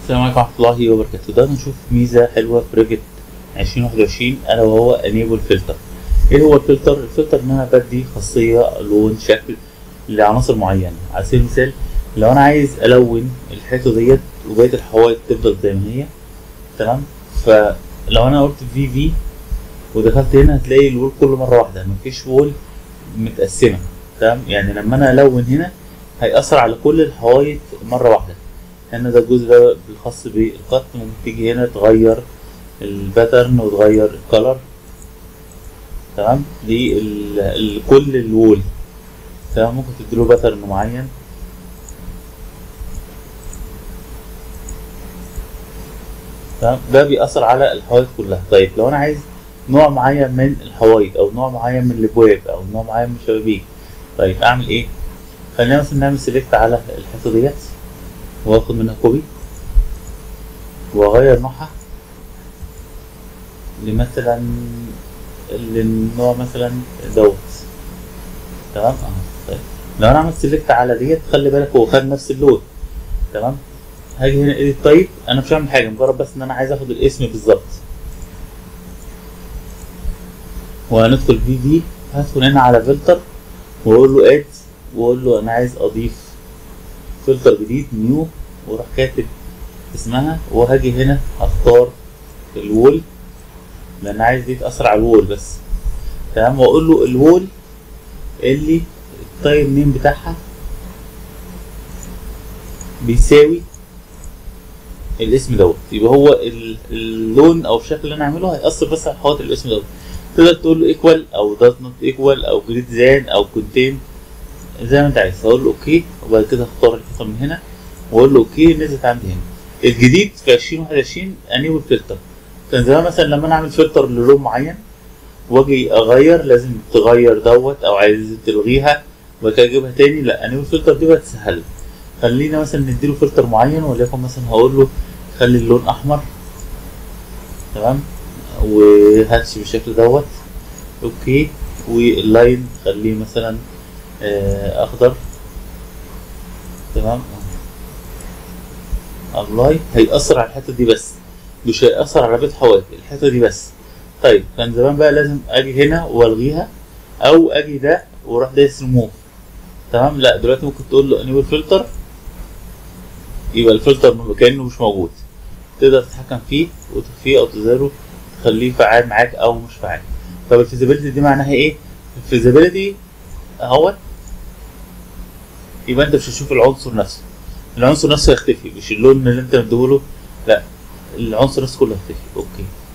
السلام عليكم ورحمة الله وبركاته ده نشوف ميزة حلوة في ريفت 2021 ألا وهو انيبل فلتر ايه هو الفلتر؟ الفلتر ان انا بدي خاصية لون شكل لعناصر معينة على سبيل المثال لو انا عايز الون الحيطة ديت وبقية الحوايط تفضل زي ما هي تمام فلو انا قلت في في ودخلت هنا هتلاقي الوول كله مرة واحدة مفيش وول متقسمة تمام يعني لما انا الون هنا هيأثر على كل الحوايط مرة واحدة هنا ده الجزء ده الخاص بالقط ممكن تيجي هنا تغير الباترن وتغير الكلر تمام لكل الوول تمام ممكن تديله باترن معين تمام ده بيأثر على الحوايط كلها طيب لو انا عايز نوع معين من الحوايط او نوع معين من الابواب او نوع معين من الشبابيك طيب اعمل ايه خلينا مثلا نعمل سيلكت على الحيطه ديت واخد منها كوبي واغير نوعها لمثلا النوع مثلا دوت تمام اهو طيب لو انا عملت سيلكت على ديت خلي بالك هو خد نفس اللون تمام هاجي هنا ايديت طيب انا مش هعمل حاجه مجرد بس ان انا عايز اخد الاسم بالظبط وهندخل في في هدخل هنا على فلتر واقول له اد واقول له انا عايز اضيف فلتر جديد نيو واروح كاتب اسمها وهاجي هنا اختار الوول لان عايز دي تاثر على الوول بس تمام واقول له الوول اللي التايم نيم بتاعها بيساوي الاسم دوت يبقى هو اللون او الشكل اللي انا اعمله هيأثر بس على حوائط الاسم دوت تقدر تقول له ايكوال او داز نوت ايكوال او جريد زان او كونتين زي ما انت عايز هقول له اوكي وبعد كده اختار الحيطه من هنا واقول له اوكي نزلت عندي هنا الجديد في 2021 انيبل فلتر كان زمان مثلا لما انا اعمل فلتر للون معين واجي اغير لازم تغير دوت او عايز تلغيها وبعد كده اجيبها تاني لا انيبل فلتر دي بقت سهله خلينا مثلا نديله فلتر معين وليكن مثلا هقول له خلي اللون احمر تمام وهاتش بالشكل دوت اوكي واللاين خليه مثلا اخضر تمام ابلاي هيأثر على الحته دي بس مش هيأثر على بيت حوائط الحته دي بس طيب كان زمان بقى لازم اجي هنا والغيها او اجي ده واروح دايس ريموف تمام لا دلوقتي ممكن تقول له انيبل فلتر يبقى الفلتر كانه مش موجود تقدر تتحكم فيه وتخفيه او تزاله تخليه فعال معاك او مش فعال طب الفيزيبيليتي دي معناها ايه الفيزيبيليتي اهوت يبقى انت مش هتشوف العنصر نفسه العنصر نفسه هيختفي مش اللون اللي انت مديهوله لا العنصر نفسه كله هيختفي اوكي